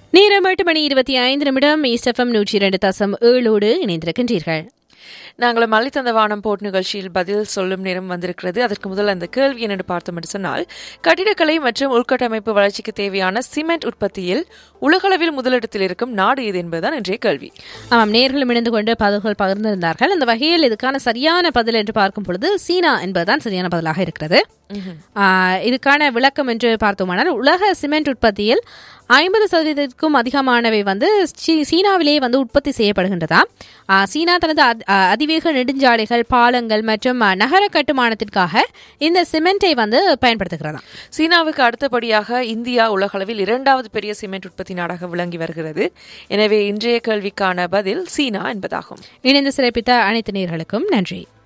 நேரம் எட்டு மணி இருபத்தி ஐந்து நிமிடம் ஈஸ்டஃபம் நூற்றி இரண்டு தசம் ஏழோடு இணைந்திருக்கின்றீர்கள் நாங்கள் மலை தந்த வானம் போட் நிகழ்ச்சியில் பதில் சொல்லும் நேரம் வந்திருக்கிறது அதற்கு முதல் அந்த கேள்வி என்னென்னு பார்த்தோம் என்று சொன்னால் கட்டிடக்கலை மற்றும் உள்கட்டமைப்பு வளர்ச்சிக்கு தேவையான சிமெண்ட் உற்பத்தியில் உலகளவில் முதலிடத்தில் இருக்கும் நாடு இது என்பதுதான் இன்றைய கேள்வி ஆமாம் நேர்களும் இணைந்து கொண்டு பதில்கள் பகிர்ந்திருந்தார்கள் அந்த வகையில் இதுக்கான சரியான பதில் என்று பார்க்கும் பொழுது சீனா என்பதுதான் சரியான பதிலாக இருக்கிறது ஆஹ், இதுக்கான விளக்கம் என்று பார்த்தோமானால் உலக சிமெண்ட் உற்பத்தியில் ஐம்பது சதவீதத்திற்கும் அதிகமானவை வந்து சீ- சீனாவிலேயே வந்து உற்பத்தி செய்யப்படுகின்றதா ஆஹ், சீனா தனது அத்- ஆஹ், அதிவேக நெடுஞ்சாலைகள் பாலங்கள் மற்றும் ஆஹ், நகர கட்டுமானத்திற்காக இந்த சிமெண்டை வந்து பயன்படுத்துகிறதா சீனாவுக்கு அடுத்தபடியாக இந்தியா உலகளவில் இரண்டாவது பெரிய சிமெண்ட் உற்பத்தி நாடாக விளங்கி வருகிறது எனவே இன்றைய கேள்விக்கான பதில் சீனா என்பதாகும் இணைந்து சிறப்பித்த அனைத்து நேர்களுக்கும் நன்றி